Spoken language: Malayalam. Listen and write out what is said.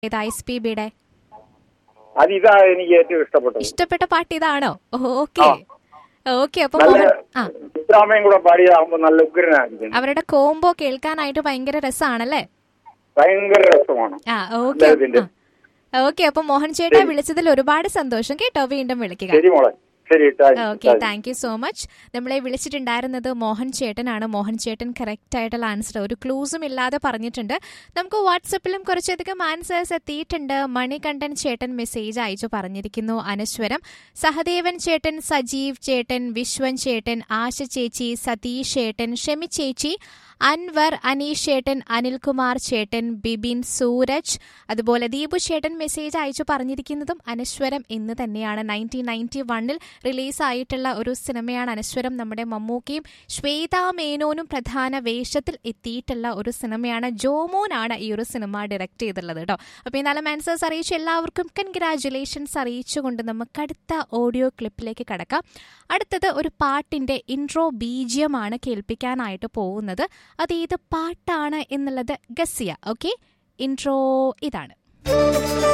ഏതാ എസ് പി ബിയുടെ അത് ഇതാ എനിക്ക് ഏറ്റവും ഇഷ്ടപ്പെട്ടത് ഇഷ്ടപ്പെട്ട പാട്ട് ഇതാണോ ഓക്കെ ഓക്കെ അപ്പൊ നല്ല മോഹൻ ആ ചിത്രാമയും കൂടെ പാടിയതാകുമ്പോ നല്ല ഉഗ്രനായിരിക്കും അവരുടെ കോംബോ കേൾക്കാനായിട്ട് ഭയങ്കര രസമാണല്ലേ ഭയങ്കര രസമാണ് ആ ഓക്കെ ഇതിന്റെ. ഓക്കെ അപ്പൊ മോഹൻ ചേട്ടാ വിളിച്ചതിൽ ഒരുപാട് സന്തോഷം കേട്ടോ വീണ്ടും വിളിക്കുക ശരി മോളെ ശരി thank okay thank you so much നമ്മളെ വിളിച്ചിട്ടുണ്ടായിരുന്നത് മോഹൻ ചേട്ടനാണ് മോഹൻ ചേട്ടൻ കറക്റ്റ് ആയിട്ടുള്ള ആൻസർ ഒരു ക്ലൂസും ഇല്ലാതെ പറഞ്ഞിട്ടുണ്ട് നമുക്ക് വാട്സപ്പിലും കുറച്ചധികം ആൻസേഴ്സ് എത്തിയിട്ടുണ്ട് മണികണ്ഠൻ ചേട്ടൻ മെസ്സേജ് അയച്ചു പറഞ്ഞിരിക്കുന്നു അനശ്വരം സഹദേവൻ ചേട്ടൻ സജീവ് ചേട്ടൻ വിശ്വൻ ചേട്ടൻ ആശ ചേച്ചി സതീഷ് ചേട്ടൻ ഷെമി ചേച്ചി അൻവർ അനീഷ് ചേട്ടൻ അനിൽകുമാർ ചേട്ടൻ ബിബിൻ സൂരജ് അതുപോലെ ദീപു ചേട്ടൻ മെസ്സേജ് അയച്ചു പറഞ്ഞിരിക്കുന്നതും അനശ്വരം എന്ന് തന്നെയാണ് നയൻറ്റീൻ നയൻറ്റി വണ്ണിൽ റിലീസായിട്ടുള്ള ഒരു സിനിമയാണ് അനശ്വരം നമ്മുടെ മമ്മൂക്കയും ശ്വേത മേനോനും പ്രധാന വേഷത്തിൽ എത്തിയിട്ടുള്ള ഒരു സിനിമയാണ് ജോമോനാണ് ഈ ഒരു സിനിമ ഡയറക്റ്റ് ചെയ്തിട്ടുള്ളത് കേട്ടോ അപ്പോൾ എന്നാലും ആൻസേഴ്സ് അറിയിച്ച എല്ലാവർക്കും കൺഗ്രാറ്റുലേഷൻസ് അറിയിച്ചുകൊണ്ട് നമുക്ക് അടുത്ത ഓഡിയോ ക്ലിപ്പിലേക്ക് കടക്കാം അടുത്തത് ഒരു പാട്ടിന്റെ ഇൻട്രോ ബീജിയമാണ് കേൾപ്പിക്കാനായിട്ട് പോകുന്നത് അത് ഏത് പാട്ടാണ് എന്നുള്ളത് ഗസ് ചെയ്യുക ഓക്കെ ഇൻട്രോ ഇതാണ്